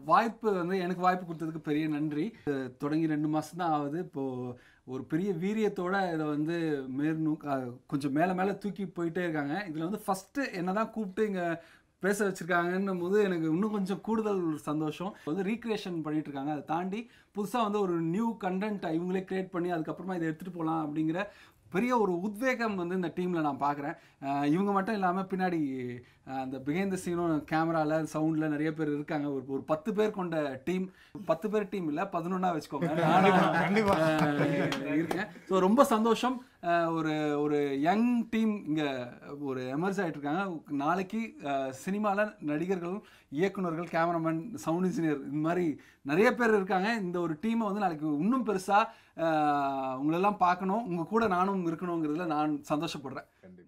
வாய்ப்பு வந்து எனக்கு வாய்ப்பு கொடுத்ததுக்கு பெரிய நன்றி அஹ் தொடங்கி ரெண்டு மாதம் தான் ஆகுது இப்போது ஒரு பெரிய வீரியத்தோட இதை வந்து மேற்நூ அஹ் கொஞ்சம் மேலே மேலே தூக்கி போயிட்டே இருக்காங்க இதில் வந்து ஃபஸ்ட்டு என்ன தான் கூப்பிட்டு இங்கே பேச வச்சுருக்காங்கன்னும் போது எனக்கு இன்னும் கொஞ்சம் கூடுதல் ஒரு சந்தோஷம் வந்து ரீக்ரியேஷன் பண்ணிட்டு இருக்காங்க அதை தாண்டி புதுசாக வந்து ஒரு நியூ கண்டென்ட் இவங்களே கிரியேட் பண்ணி அதுக்கப்புறமா இதை எடுத்துகிட்டு போகலாம் அப்படிங்கிற பெரிய ஒரு உத்வேகம் வந்து இந்த டீமில் நான் பார்க்குறேன் இவங்க மட்டும் இல்லாமல் பின்னாடி அஹ், அந்த பிகைண்ட் த சீனும் கேமராவில் சவுண்டில் நிறைய பேர் இருக்காங்க ஒரு ஒரு பத்து பேர் கொண்ட டீம் பத்து பேர் டீம் இல்லை பதினொன்னா வச்சுக்கோங்க நானும் அஹ், இருக்கேன் ஸோ ரொம்ப சந்தோஷம் அஹ், ஒரு ஒரு யங் டீம் இங்கே ஒரு எமர்ஜ் ஆகிட்டு இருக்காங்க நாளைக்கு சினிமாவில் நடிகர்களும் இயக்குனர்கள் கேமராமேன் சவுண்ட் இன்ஜினியர் இந்த மாதிரி நிறைய பேர் இருக்காங்க இந்த ஒரு டீமை வந்து நாளைக்கு இன்னும் பெருசாக உங்களெல்லாம் பார்க்கணும் உங்கள் கூட நானும் இருக்கணுங்கிறதுல நான் சந்தோஷப்படுறேன்